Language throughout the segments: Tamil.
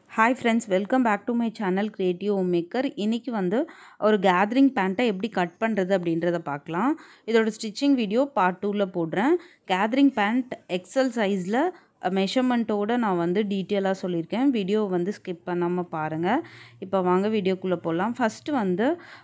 hi friends welcome back to my channel creative maker இன்றைக்கி வந்து ஒரு கேதரிங் பேண்ட்டை எப்படி கட் பண்ணுறது அப்படின்றத பார்க்கலாம் இதோட ஸ்டிச்சிங் வீடியோ பார்ட் டூவில் போடுறேன் கேதரிங் பேண்ட் எக்ஸல் சைஸில் மெஷர்மெண்ட்டோடு நான் வந்து டீட்டெயிலாக சொல்லியிருக்கேன் வீடியோ வந்து ஸ்கிப் பண்ணாமல் பாருங்கள் இப்போ வாங்க வீடியோக்குள்ளே போகலாம் ஃபஸ்ட்டு வந்து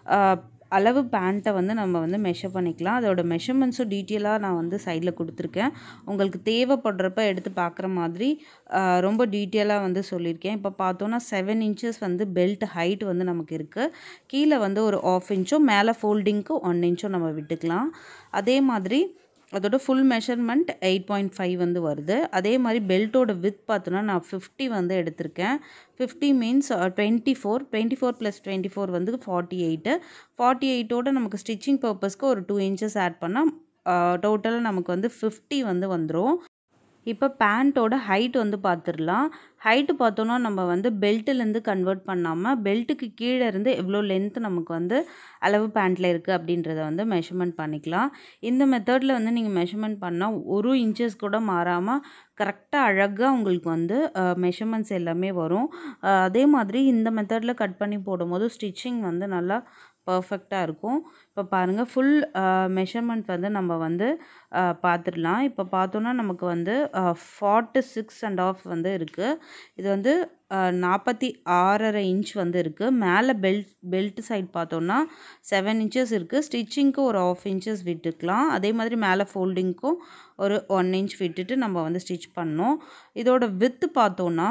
அளவு பேண்ட்டை வந்து நம்ம வந்து மெஷர் பண்ணிக்கலாம் அதோட மெஷர்மெண்ட்ஸும் டீட்டெயிலாக நான் வந்து சைடில் கொடுத்துருக்கேன் உங்களுக்கு தேவைப்படுறப்ப எடுத்து பார்க்குற மாதிரி ரொம்ப டீட்டெயிலாக வந்து சொல்லியிருக்கேன் இப்போ பார்த்தோன்னா செவன் இன்ச்சஸ் வந்து பெல்ட் ஹைட் வந்து நமக்கு இருக்குது கீழே வந்து ஒரு ஆஃப் இன்ச்சும் மேலே ஃபோல்டிங்க்கு ஒன் இன்ச்சும் நம்ம விட்டுக்கலாம் அதே மாதிரி அதோட full measurement eight point five வந்து வருது அதே மாதிரி பெல்ட்டோட வித் பார்த்தோன்னா நான் ஃபிஃப்டி வந்து எடுத்திருக்கேன் fifty means twenty four twenty four plus twenty four வந்து ஃபார்ட்டி எயிட்டு ஃபார்ட்டி எயிட்டோட நமக்கு ஸ்டிச்சிங் பர்பஸ்க்கு ஒரு டூ இன்ச்சஸ் ஆட் பண்ணால் டோட்டலாக நமக்கு வந்து ஃபிஃப்டி வந்து வந்துடும் இப்போ பேண்ட்டோட ஹைட் வந்து பார்த்துடலாம் ஹைட்டு பார்த்தோன்னா நம்ம வந்து பெல்ட்டுலேருந்து கன்வெர்ட் பண்ணாமல் பெல்ட்டுக்கு கீழே இருந்து எவ்வளோ லென்த் நமக்கு வந்து அளவு பேண்ட்டில் இருக்குது அப்படின்றத வந்து மெஷர்மெண்ட் பண்ணிக்கலாம் இந்த மெத்தடில் வந்து நீங்கள் மெஷர்மெண்ட் பண்ணால் ஒரு இன்ச்சஸ் கூட மாறாமல் கரெக்டாக அழகாக உங்களுக்கு வந்து மெஷர்மெண்ட்ஸ் எல்லாமே வரும் அதே மாதிரி இந்த மெத்தடில் கட் பண்ணி போடும்போது ஸ்டிச்சிங் வந்து நல்லா பர்ஃபெக்டாக இருக்கும் இப்போ பாருங்கள் ஃபுல் மெஷர்மெண்ட் வந்து நம்ம வந்து பார்த்துடலாம் இப்போ பார்த்தோன்னா நமக்கு வந்து ஃபார்ட்டி சிக்ஸ் அண்ட் ஆஃப் வந்து இருக்குது இது வந்து நாற்பத்தி ஆறரை இன்ச் வந்து இருக்குது மேலே பெல்ட் பெல்ட் சைட் பார்த்தோன்னா செவன் இன்ச்சஸ் இருக்குது ஸ்டிச்சிங்க்கு ஒரு ஆஃப் இன்ச்சஸ் விட்டுக்கலாம் அதே மாதிரி மேலே ஃபோல்டிங்க்கும் ஒரு ஒன் இன்ச் விட்டுட்டு நம்ம வந்து ஸ்டிச் பண்ணோம் இதோட வித்து பார்த்தோன்னா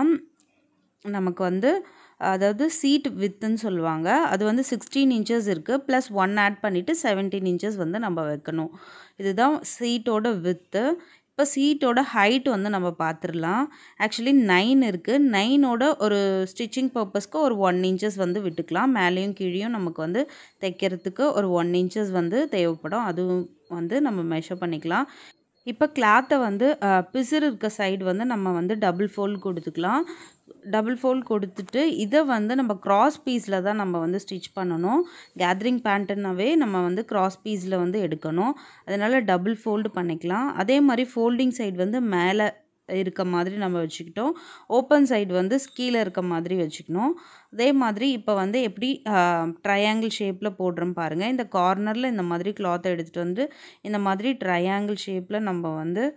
நமக்கு வந்து அதாவது சீட் வித்துன்னு சொல்லுவாங்க அது வந்து சிக்ஸ்டீன் இன்ச்சஸ் இருக்குது ப்ளஸ் ஒன் ஆட் பண்ணிவிட்டு செவன்டீன் இன்ச்சஸ் வந்து நம்ம வைக்கணும் இதுதான் சீட்டோட வித்து இப்போ சீட்டோட ஹைட் வந்து நம்ம பார்த்துடலாம் ஆக்சுவலி நைன் இருக்குது நைனோட ஒரு ஸ்டிச்சிங் பர்பஸ்க்கு ஒரு ஒன் இன்ச்சஸ் வந்து விட்டுக்கலாம் மேலேயும் கீழேயும் நமக்கு வந்து தைக்கிறதுக்கு ஒரு ஒன் இன்ச்சஸ் வந்து தேவைப்படும் அதுவும் வந்து நம்ம மெஷர் பண்ணிக்கலாம் இப்போ கிளாத்தை வந்து பிசுறு இருக்க சைடு வந்து நம்ம வந்து டபுள் ஃபோல்ட் கொடுத்துக்கலாம் டபுள் ஃபோல்ட் கொடுத்துட்டு இதை வந்து நம்ம கிராஸ் பீஸில் தான் நம்ம வந்து ஸ்டிச் பண்ணணும் கேதரிங் பேண்ட்டுனாவே நம்ம வந்து கிராஸ் பீஸில் வந்து எடுக்கணும் அதனால் டபுள் ஃபோல்டு பண்ணிக்கலாம் அதே மாதிரி ஃபோல்டிங் சைடு வந்து மேலே இருக்க மாதிரி நம்ம வச்சுக்கிட்டோம் ஓப்பன் சைடு வந்து கீழே இருக்க மாதிரி வச்சுக்கணும் அதே மாதிரி இப்போ வந்து எப்படி ட்ரையாங்கிள் ஷேப்பில் போடுறோம் பாருங்கள் இந்த கார்னரில் இந்த மாதிரி கிளாத்தை எடுத்துகிட்டு வந்து இந்த மாதிரி ட்ரையாங்கிள் ஷேப்பில் நம்ம வந்து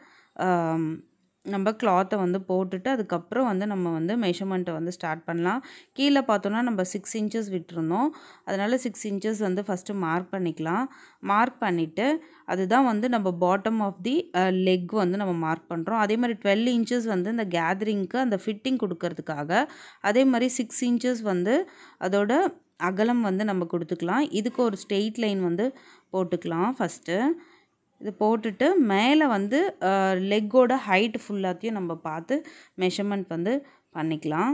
நம்ம கிளாத்தை வந்து போட்டுட்டு அதுக்கப்புறம் வந்து நம்ம வந்து மெஷர்மெண்ட்டை வந்து ஸ்டார்ட் பண்ணலாம் கீழே பார்த்தோன்னா நம்ம சிக்ஸ் இன்ச்சஸ் விட்டுருந்தோம் அதனால் சிக்ஸ் இன்ச்சஸ் வந்து ஃபஸ்ட்டு மார்க் பண்ணிக்கலாம் மார்க் பண்ணிவிட்டு அதுதான் வந்து நம்ம பாட்டம் ஆஃப் தி லெக் வந்து நம்ம மார்க் பண்ணுறோம் அதே மாதிரி டுவெல் இன்ச்சஸ் வந்து இந்த கேதரிங்க்கு அந்த ஃபிட்டிங் கொடுக்கறதுக்காக அதே மாதிரி சிக்ஸ் இன்ச்சஸ் வந்து அதோட அகலம் வந்து நம்ம கொடுத்துக்கலாம் இதுக்கு ஒரு ஸ்ட்ரெயிட் லைன் வந்து போட்டுக்கலாம் ஃபஸ்ட்டு இது போட்டுட்டு மேலே வந்து லெக்கோட ஹைட் ஃபுல்லாத்தையும் நம்ம பார்த்து மெஷர்மெண்ட் வந்து பண்ணிக்கலாம்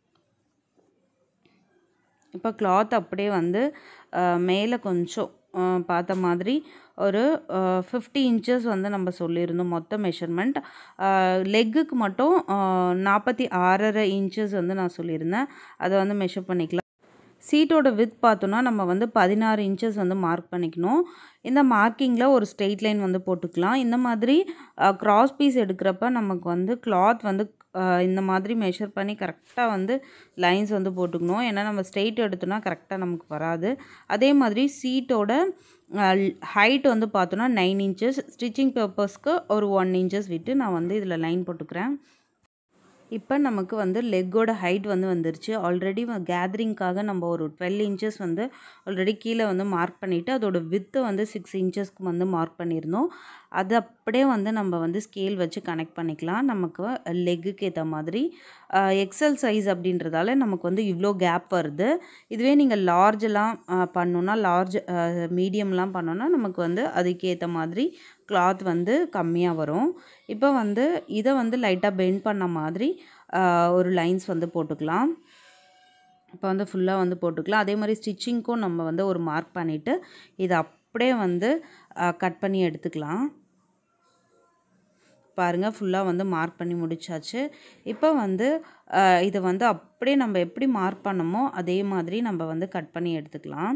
இப்போ கிளாத் அப்படியே வந்து மேலே கொஞ்சம் பார்த்த மாதிரி ஒரு ஃபிஃப்டி இன்ச்சஸ் வந்து நம்ம சொல்லியிருந்தோம் மொத்த மெஷர்மெண்ட் லெக்குக்கு மட்டும் நாற்பத்தி ஆறரை இன்ச்சஸ் வந்து நான் சொல்லியிருந்தேன் அதை வந்து மெஷர் பண்ணிக்கலாம் சீட்டோட வித் பார்த்தோன்னா நம்ம வந்து பதினாறு இன்ச்சஸ் வந்து மார்க் பண்ணிக்கணும் இந்த மார்க்கிங்கில் ஒரு ஸ்ட்ரெயிட் லைன் வந்து போட்டுக்கலாம் இந்த மாதிரி க்ராஸ் பீஸ் எடுக்கிறப்ப நமக்கு வந்து கிளாத் வந்து இந்த மாதிரி மெஷர் பண்ணி கரெக்டாக வந்து லைன்ஸ் வந்து போட்டுக்கணும் ஏன்னா நம்ம ஸ்ட்ரெயிட் எடுத்தோன்னா கரெக்டாக நமக்கு வராது அதே மாதிரி சீட்டோட ஹைட் வந்து பார்த்தோன்னா நைன் இன்ச்சஸ் ஸ்டிச்சிங் பர்பஸ்க்கு ஒரு ஒன் இன்ச்சஸ் விட்டு நான் வந்து இதில் லைன் போட்டுக்கிறேன் இப்போ நமக்கு வந்து லெக்கோட ஹைட் வந்து வந்துருச்சு ஆல்ரெடி கேதரிங்க்காக நம்ம ஒரு டுவெல் இன்ச்சஸ் வந்து ஆல்ரெடி கீழே வந்து மார்க் பண்ணிவிட்டு அதோட வித்து வந்து சிக்ஸ் இன்ச்சஸ்க்கு வந்து மார்க் பண்ணியிருந்தோம் அது அப்படியே வந்து நம்ம வந்து ஸ்கேல் வச்சு கனெக்ட் பண்ணிக்கலாம் நமக்கு லெக்குக்கு ஏற்ற மாதிரி எக்ஸல் சைஸ் அப்படின்றதால நமக்கு வந்து இவ்வளோ கேப் வருது இதுவே நீங்கள் லார்ஜெலாம் பண்ணோன்னா லார்ஜ் மீடியம்லாம் பண்ணோன்னா நமக்கு வந்து அதுக்கேற்ற மாதிரி கிளாத் வந்து கம்மியாக வரும் இப்போ வந்து இதை வந்து லைட்டாக பெண்ட் பண்ண மாதிரி ஒரு லைன்ஸ் வந்து போட்டுக்கலாம் இப்போ வந்து ஃபுல்லாக வந்து போட்டுக்கலாம் அதே மாதிரி ஸ்டிச்சிங்க்கும் நம்ம வந்து ஒரு மார்க் பண்ணிவிட்டு இதை அப்படியே வந்து கட் பண்ணி எடுத்துக்கலாம் பாருங்கள் ஃபுல்லாக வந்து மார்க் பண்ணி முடிச்சாச்சு இப்போ வந்து இதை வந்து அப்படியே நம்ம எப்படி மார்க் பண்ணமோ அதே மாதிரி நம்ம வந்து கட் பண்ணி எடுத்துக்கலாம்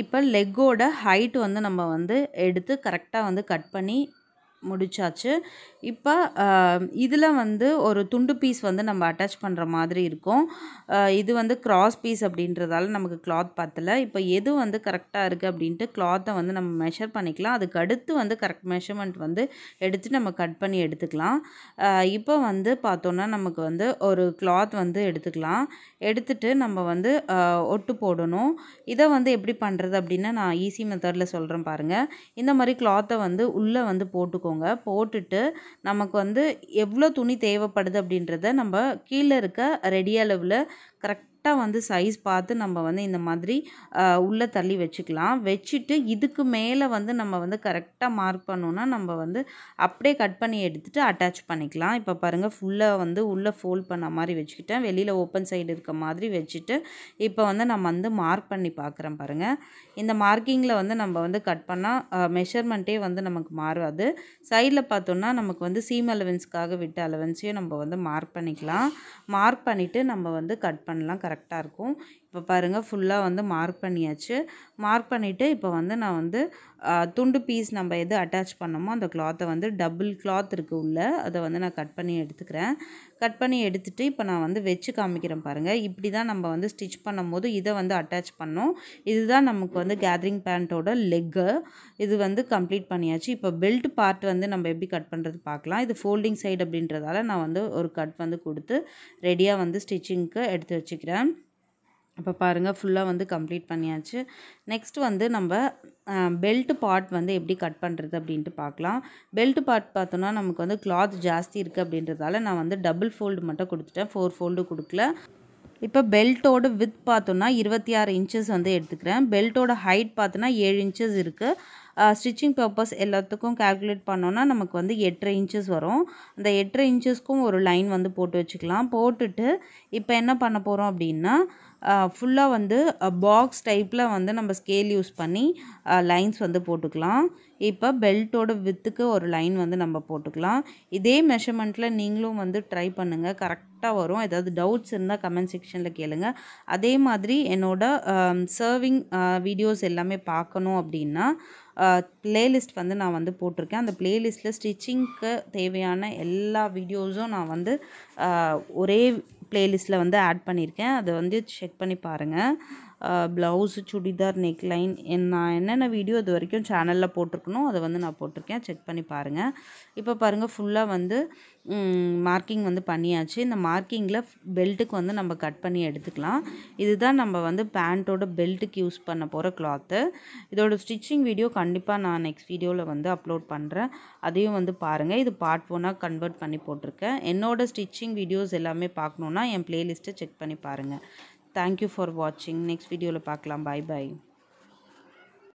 இப்போ லெக்கோட ஹைட் வந்து நம்ம வந்து எடுத்து கரெக்டாக வந்து கட் பண்ணி முடிச்சாச்சு இப்போ இதில் வந்து ஒரு துண்டு பீஸ் வந்து நம்ம அட்டாச் பண்ணுற மாதிரி இருக்கும் அஹ் இது வந்து கிராஸ் பீஸ் அப்படின்றதால நமக்கு கிளாத் பத்தலை இப்போ எது வந்து கரெக்டாக இருக்குது அப்படின்ட்டு கிளாத்தை வந்து நம்ம மெஷர் பண்ணிக்கலாம் அதுக்கு அடுத்து வந்து கரெக்ட் மெஷர்மெண்ட் வந்து எடுத்து நம்ம கட் பண்ணி எடுத்துக்கலாம் அஹ் இப்போ வந்து பார்த்தோன்னா நமக்கு வந்து ஒரு கிளாத் வந்து எடுத்துக்கலாம் எடுத்துட்டு நம்ம வந்து அஹ், ஒட்டு போடணும் இதை வந்து எப்படி பண்ணுறது அப்படின்னா நான் ஈஸி மெத்தடில் சொல்கிறேன் பாருங்கள் இந்த மாதிரி கிளாத்தை வந்து உள்ளே வந்து போட்டுக்கோங்க போட்டுட்டு நமக்கு வந்து எவ்வளோ துணி தேவைப்படுது அப்படின்றத நம்ம கீழே இருக்க ரெடி அளவில் கரெக்டாக வந்து சைஸ் பார்த்து நம்ம வந்து இந்த மாதிரி ஆஹ், உள்ளே தள்ளி வச்சுக்கலாம் வச்சுட்டு இதுக்கு மேலே வந்து நம்ம வந்து கரெக்டாக மார்க் பண்ணோன்னா நம்ம வந்து அப்படியே கட் பண்ணி எடுத்துட்டு அட்டாச் பண்ணிக்கலாம் இப்போ பாருங்கள் ஃபுல்லாக வந்து உள்ளே ஃபோல்ட் பண்ண மாதிரி வச்சுக்கிட்டேன் வெளியில் ஓப்பன் சைடு இருக்க மாதிரி வச்சுட்டு இப்போ வந்து நம்ம வந்து மார்க் பண்ணி பார்க்குறேன் பாருங்கள் இந்த மார்க்கிங்கில் வந்து நம்ம வந்து கட் பண்ணால் மெஷர்மெண்ட்டே வந்து நமக்கு மாறாது சைடில் பார்த்தோன்னா நமக்கு வந்து சீம் அலவன்ஸ்க்காக விட்ட அலவன்ஸையும் நம்ம வந்து மார்க் பண்ணிக்கலாம் மார்க் பண்ணிவிட்டு நம்ம வந்து கட் பண்ணலாம் கரெக்டாக இருக்கும் இப்போ பாருங்கள் ஃபுல்லாக வந்து மார்க் பண்ணியாச்சு மார்க் பண்ணிவிட்டு இப்போ வந்து நான் வந்து ஆ, துண்டு பீஸ் நம்ம எது அட்டாச் பண்ணோமோ அந்த கிளாத்தை வந்து டபுள் கிளாத் இருக்குது உள்ள அதை வந்து நான் கட் பண்ணி எடுத்துக்கிறேன் கட் பண்ணி எடுத்துட்டு இப்போ நான் வந்து வச்சு காமிக்கிறேன் பாருங்கள் இப்படி தான் நம்ம வந்து ஸ்டிச் பண்ணும்போது இதை வந்து அட்டாச் பண்ணோம் இதுதான் நமக்கு வந்து கேதரிங் பேண்ட்டோட லெக்கு இது வந்து கம்ப்ளீட் பண்ணியாச்சு இப்போ பெல்ட் பார்ட் வந்து நம்ம எப்படி கட் பண்ணுறது பார்க்கலாம் இது ஃபோல்டிங் சைடு அப்படின்றதால நான் வந்து ஒரு கட் வந்து கொடுத்து ரெடியாக வந்து ஸ்டிச்சிங்க்கு எடுத்து வச்சுக்கிறேன் இப்போ பாருங்கள் ஃபுல்லாக வந்து கம்ப்ளீட் பண்ணியாச்சு நெக்ஸ்ட் வந்து நம்ம பெல்ட் பார்ட் வந்து எப்படி கட் பண்ணுறது அப்படின்ட்டு பார்க்கலாம் பெல்ட் பார்ட் பார்த்தோன்னா நமக்கு வந்து கிளாத் ஜாஸ்தி இருக்குது அப்படின்றதால நான் வந்து டபுள் ஃபோல்டு மட்டும் கொடுத்துட்டேன் ஃபோர் ஃபோல்டு கொடுக்கல இப்போ பெல்ட்டோட வித் பார்த்தோன்னா இருபத்தி ஆறு இன்ச்சஸ் வந்து எடுத்துக்கிறேன் பெல்ட்டோட ஹைட் பார்த்தோன்னா ஏழு இன்ச்சஸ் இருக்குது ஸ்டிச்சிங் பர்பஸ் எல்லாத்துக்கும் கால்குலேட் பண்ணோன்னா நமக்கு வந்து எட்டரை இன்ச்சஸ் வரும் அந்த எட்டரை இன்ச்சஸ்க்கும் ஒரு லைன் வந்து போட்டு வச்சுக்கலாம் போட்டுட்டு இப்போ என்ன பண்ண போகிறோம் அப்படின்னா ஃபுல்லாக வந்து பாக்ஸ் டைப்பில் வந்து நம்ம ஸ்கேல் யூஸ் பண்ணி லைன்ஸ் வந்து போட்டுக்கலாம் இப்போ பெல்ட்டோட வித்துக்கு ஒரு லைன் வந்து நம்ம போட்டுக்கலாம் இதே மெஷர்மெண்ட்டில் நீங்களும் வந்து ட்ரை பண்ணுங்கள் கரெக்டாக வரும் ஏதாவது டவுட்ஸ் இருந்தால் கமெண்ட் செக்ஷனில் கேளுங்க அதே மாதிரி என்னோட சர்விங் வீடியோஸ் எல்லாமே பார்க்கணும் அப்படின்னா ப்ளேலிஸ்ட் வந்து நான் வந்து போட்டிருக்கேன் அந்த ப்ளேலிஸ்ட்டில் ஸ்டிச்சிங்க்கு தேவையான எல்லா வீடியோஸும் நான் வந்து ஆஹ், ஒரே ப்ளேலிஸ்ட்டில் வந்து ஆட் பண்ணியிருக்கேன் அதை வந்து செக் பண்ணி பாருங்கள் ப்ளவுஸு சுடிதார் நெக்லைன் நான் என்னென்ன வீடியோ இது வரைக்கும் சேனலில் போட்டிருக்கணும் அதை வந்து நான் போட்டிருக்கேன் செக் பண்ணி பாருங்கள் இப்போ பாருங்கள் ஃபுல்லாக வந்து மார்க்கிங் வந்து பண்ணியாச்சு இந்த மார்க்கிங்கில் பெல்ட்டுக்கு வந்து நம்ம கட் பண்ணி எடுத்துக்கலாம் இதுதான் நம்ம வந்து பேண்ட்டோட பெல்ட்டுக்கு யூஸ் பண்ண போகிற கிளாத்து இதோட ஸ்டிச்சிங் வீடியோ கண்டிப்பாக நான் நெக்ஸ்ட் வீடியோவில் வந்து அப்லோட் பண்ணுறேன் அதையும் வந்து பாருங்கள் இது பார்ட் ஒன்னாக கன்வெர்ட் பண்ணி போட்டிருக்கேன் என்னோட ஸ்டிச்சிங் வீடியோஸ் எல்லாமே பார்க்கணுன்னா என் பிளேலிஸ்ட்டை செக் பண்ணி பாருங்கள் தேங்க்யூ ஃபார் வாட்சிங் நெக்ஸ்ட் வீடியோவில் பார்க்கலாம் பை பை